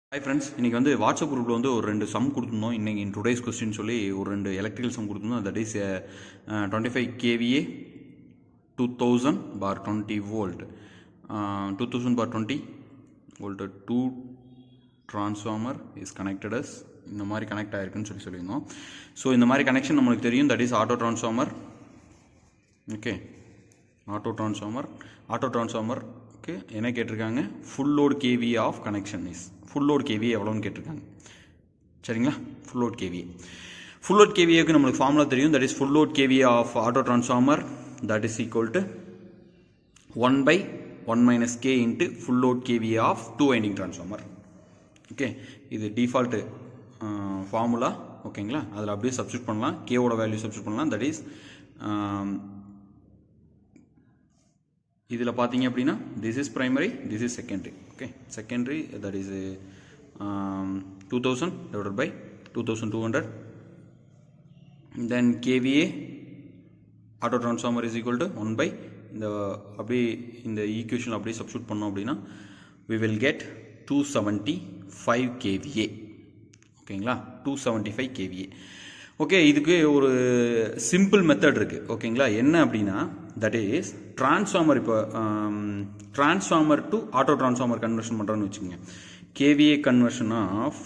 Hi friends இன்றைக்கி வந்து WhatsApp குரூப்பில் வந்து ஒரு ரெண்டு சம் கொடுத்துருந்தோம் இன்றைக்கி இன் டுடேஸ் கொஸ்டின் சொல்லி ஒரு ரெண்டு எலக்ட்ரிக்கல் சம் கொடுத்துருந்தோம் that is twenty five KVA two thousand bar twenty volt two thousand bar twenty volt two transformer is connected as இந்த மாதிரி கனெக்ட் ஆயிருக்குன்னு சொல்லி சொல்லியிருந்தோம் ஸோ இந்த மாதிரி கனெக்ஷன் நம்மளுக்கு தெரியும் that is auto transformer okay auto transformer auto transformer okay என்ன கேட்டிருக்காங்க full load KV of connection is full load KV எவ்வளோன்னு கேட்டிருக்காங்க சரிங்களா full load KV full load கேவிஏக்கு நம்மளுக்கு ஃபார்முலா தெரியும் that is full load KV of auto transformer that is equal to one by one minus K into full load KVA of two winding transformer okay இது default formula ஓகேங்களா அதில் அப்படியே substitute பண்ணலாம் கேவோட value substitute பண்ணலாம் that is இதில் பார்த்தீங்க அப்படின்னா this is primary this is secondary okay secondary that is two thousand divided by two thousand two hundred then KVA auto transformer is equal to one by இந்த அப்படியே இந்த equation அப்படியே substitute பண்ணோம் அப்படின்னா we will get two seventy five KVA ஓகேங்களா two seventy five KVA okay இதுக்கு ஒரு simple method இருக்குது ஓகேங்களா என்ன அப்படின்னா தட் இஸ் டிரான்ஸ்ஃபார்மர் இப்போ transformer to auto transformer conversion பண்ணுறோன்னு வச்சுக்கோங்க KVA conversion of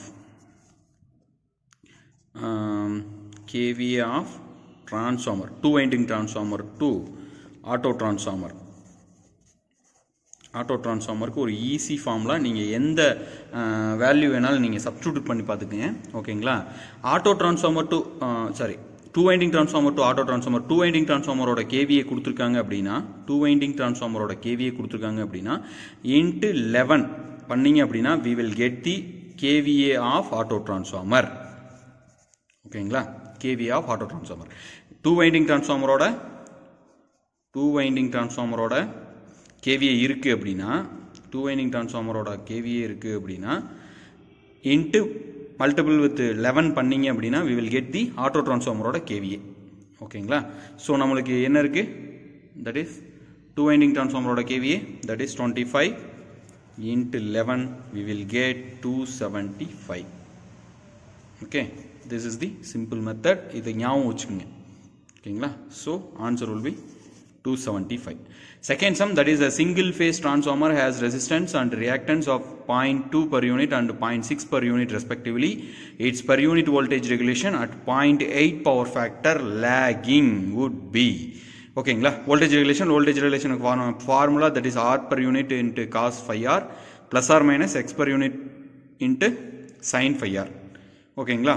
KVA of transformer two winding transformer to auto transformer auto டிரான்ஸ்ஃபார்மருக்கு ஒரு ஈஸி ஃபார்மில் நீங்கள் எந்த வேல்யூ வேணாலும் நீங்கள் சப்ஸ்டியூட் பண்ணி பார்த்துக்குங்க ஓகேங்களா auto transformer to sorry two winding transformer to auto transformer two winding டிரான்ஸ்ஃபார்மரோட கேவியை கொடுத்துருக்காங்க அப்படின்னா டூ வைண்டிங் டிரான்ஸ்ஃபார்மரோட கேவியை கொடுத்துருக்காங்க அப்படின்னா இன்ட்டு லெவன் பண்ணீங்க அப்படின்னா we will get the KVA of auto transformer ஓகேங்களா KVA of auto transformer two winding டிரான்ஸ்ஃபார்மரோட டூ வைண்டிங் டிரான்ஸ்ஃபார்மரோட கேவிஏ இருக்குது அப்படின்னா டூ வைண்டிங் டிரான்ஸ்ஃபார்மரோட கேவிஏ இருக்குது அப்படின்னா இன்ட்டு மல்டிபிள் வித் லெவன் பண்ணிங்க அப்படின்னா we will get the auto டிரான்ஸ்ஃபார்மரோட கேவிஏ ஓகேங்களா ஸோ நம்மளுக்கு என்ன இருக்குது தட் இஸ் டூ வைண்டிங் டிரான்ஸ்ஃபார்மரோட KVA that is twenty five into eleven we will get two seventy five okay this is the simple method இதை ஞாபகம் வச்சுக்கோங்க ஓகேங்களா so answer will be 275. Second sum that is a single phase transformer has resistance and reactance of 0.2 per unit and 0.6 per unit respectively. Its per unit voltage regulation at 0.8 power factor lagging would be. ஓகேங்களா voltage regulation voltage ரெகுலேஷனுக்கு formula that is R per unit into cos five R plus R minus X per unit into sine five R ஓகேங்களா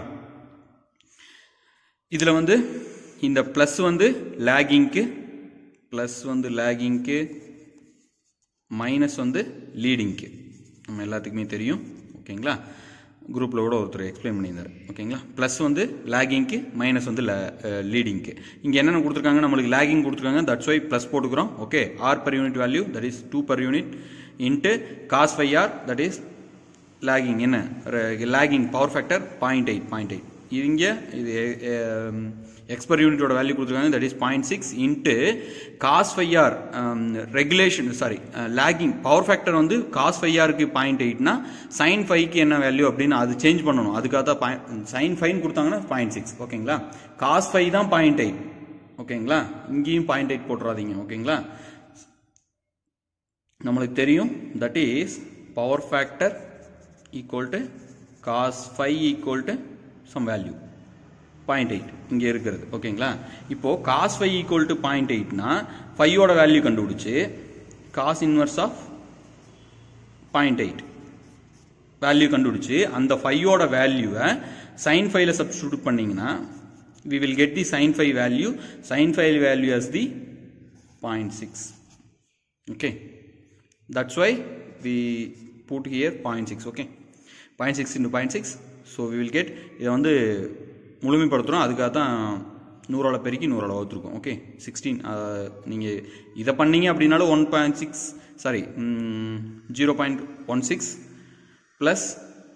இதில் வந்து இந்த plus வந்து லேகிங்க்கு plus வந்து லேகிங்க்கு minus வந்து லீடிங்க்கு நம்ம எல்லாத்துக்குமே தெரியும் ஓகேங்களா குரூப்பில் கூட ஒருத்தர் எக்ஸ்பிளைன் பண்ணியிருந்தார் ஓகேங்களா ப்ளஸ் வந்து லேகிங்க்கு மைனஸ் வந்து லீடிங்க்கு இங்கே என்னென்ன கொடுத்துருக்காங்க நம்மளுக்கு லேகிங் கொடுத்துருக்காங்க தட்ஸ் ஒய் ப்ளஸ் போட்டுக்கிறோம் okay R per unit value that is two per unit into cos five R that is lagging என்ன lagging power factor point eight point eight இங்கே இது எக்ஸ் பர் யூனிட்டோட வேல்யூ கொடுத்துருக்காங்க that is point six into cos five R regulation sorry lagging power factor வந்து cos five ஆருக்கு point எயிட்னா sine ஃபைவ்க்கு என்ன வேல்யூ அப்படின்னு அது சேஞ்ச் பண்ணணும் அதுக்காக தான் பாயிண்ட் சைன் ஃபைவ் கொடுத்தாங்கன்னா பாயிண்ட் சிக்ஸ் ஓகேங்களா காஸ் ஃபைவ் தான் பாயிண்ட் எயிட் ஓகேங்களா இங்கேயும் பாயிண்ட் எயிட் போட்டுறாதீங்க ஓகேங்களா நம்மளுக்கு தெரியும் that is power factor equal to cos five equal to sum value point eight இங்கே இருக்கிறது ஓகேங்களா இப்போது cos five equal to point எயிட்னா ஃபையோட வேல்யூ கண்டுபிடிச்சு cos inverse of point eight value கண்டுபிடிச்சு அந்த ஃபையோட வேல்யூவை சைன் ஃபைவ்ல சப்ஸ்டியூட் பண்ணீங்கன்னா we will get the sine five value sine five value as the point six okay that's why we put here point six okay point six into point six so we will get இதை வந்து முழுமைப்படுத்துகிறோம் அதுக்காக தான் நூறால் பெருக்கி நூறால் வகுத்துருக்கோம் okay sixteen நீங்கள் இதை பண்ணீங்க அப்படின்னாலும் one point six sorry zero point one six plus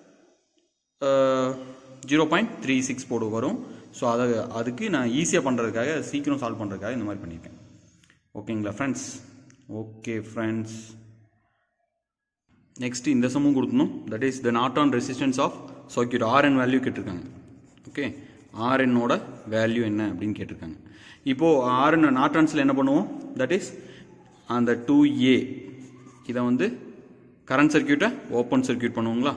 zero point three six போடு வரும் ஸோ அதை அதுக்கு நான் ஈஸியாக பண்ணுறதுக்காக சீக்கிரம் சால்வ் பண்ணுறதுக்காக இந்த மாதிரி பண்ணியிருக்கேன் ஓகேங்களா ஃப்ரெண்ட்ஸ் ஓகே ஃப்ரெண்ட்ஸ் நெக்ஸ்ட் இந்த சம்மும் கொடுக்கணும் that is the Norton resistance of circuit RN value கேட்டிருக்காங்க ஓகே ஆர்என்னோட வேல்யூ என்ன அப்படின்னு கேட்டிருக்காங்க இப்போது ஆர்என் நாட்டான்ஸில் என்ன பண்ணுவோம் தட் இஸ் அந்த டூ ஏ இதை வந்து கரண்ட் சர்க்கியூட்டை ஓப்பன் சர்க்கியூட் பண்ணுவோங்களா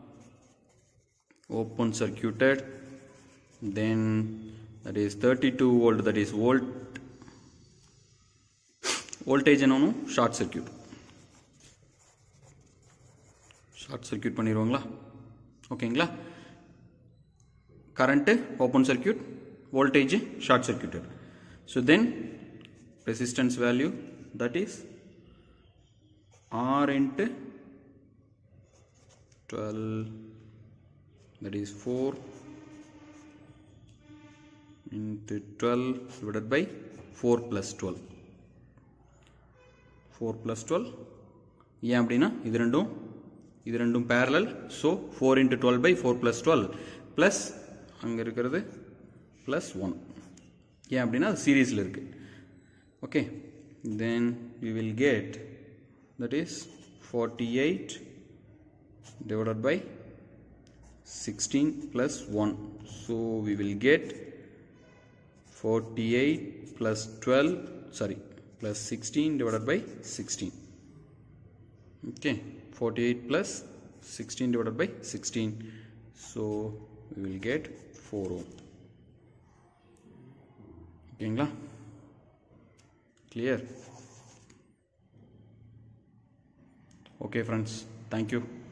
open circuited then that is thirty two volt that is volt voltage என்னன்னு ஷார்ட் சர்க்கியூட் ஷார்ட் சர்க்கியூட் பண்ணிடுவோங்களா ஓகேங்களா current open circuit voltage short circuited so then resistance value that is R into twelve that is 4 into 12 divided by 4 plus 12 4 plus 12 ஏன் அப்படின்னா இது ரெண்டும் இது ரெண்டும் parallel so four into twelve by four plus twelve plus அங்கே இருக்கிறது plus one ஏன் அப்படின்னா அது சீரீஸில் இருக்குது okay then we will get that is forty eight divided by 16 plus 1 so we will get 48 plus 12 sorry plus 16 divided by 16 okay 48 plus 16 divided by 16 so we will get 4 ohm ஓகேங்களா clear okay friends thank you